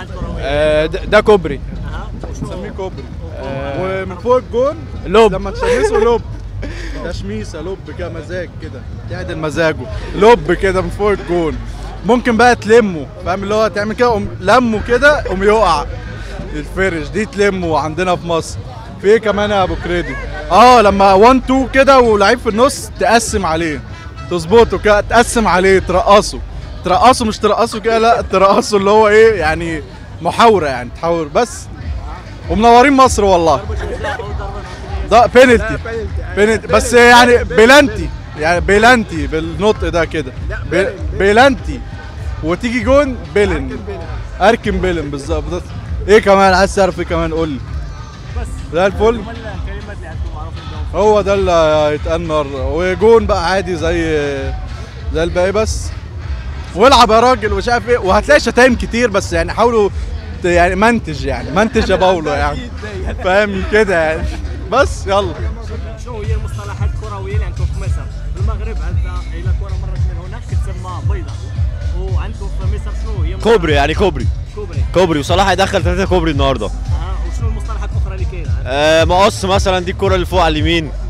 مصطلحات كرويه آه، ده ده كوبري اها وشو نسميه كوبري آه، ومن فوق الجون لوب لما تشمسه لوب تشميسه لوب كده مزاج كده تعدل مزاجه لوب كده من فوق الجون ممكن بقى تلمه فاهم اللي هو تعمل كده قوم لمه كده قوم يقع الفرش دي تلمه عندنا في مصر في ايه كمان يا ابو كريدي اه لما 1 2 كده ولعيب في النص تقسم عليه تظبطه كده تقسم عليه ترقصه ترقصه مش ترقصه كده لا ترقصه اللي هو ايه يعني محاوره يعني تحاور بس ومنورين مصر والله ده بينالتي بينالتي بس يعني بيلانتي يعني بيلانتي بالنطق ده كده بي- بيلانتي وتيجي جون بيلن اركن بيلن بالظبط ده- ايه كمان عايز تعرف ايه كمان قول لي بس زي الفل ولا الكلمات اللي عندكم معروفين بهم هو ده اللي هيتقال النهارده وجون بقى عادي زي زي الباقي بس والعب يا راجل ومش عارف ايه وهتلاقي شتايم كتير بس يعني حاولوا ت- يعني منتج يعني منتج يا باولو يعني فاهم كده يعني بس يلا شنو هي المصطلحات الكرويه اللي عندكم في مصر؟ في المغرب عندنا الى كره مرت من هناك تسمى بيضه وعندكم في مصر شنو هي كوبري يعني كوبري كوبري كوبري وصلاح هيدخل ثلاثة كوبري النهارده اها وشنو المصطلحات الاخرى اللي كاينه؟ آه مقص مثلا دي الكرة اللي فوق على اليمين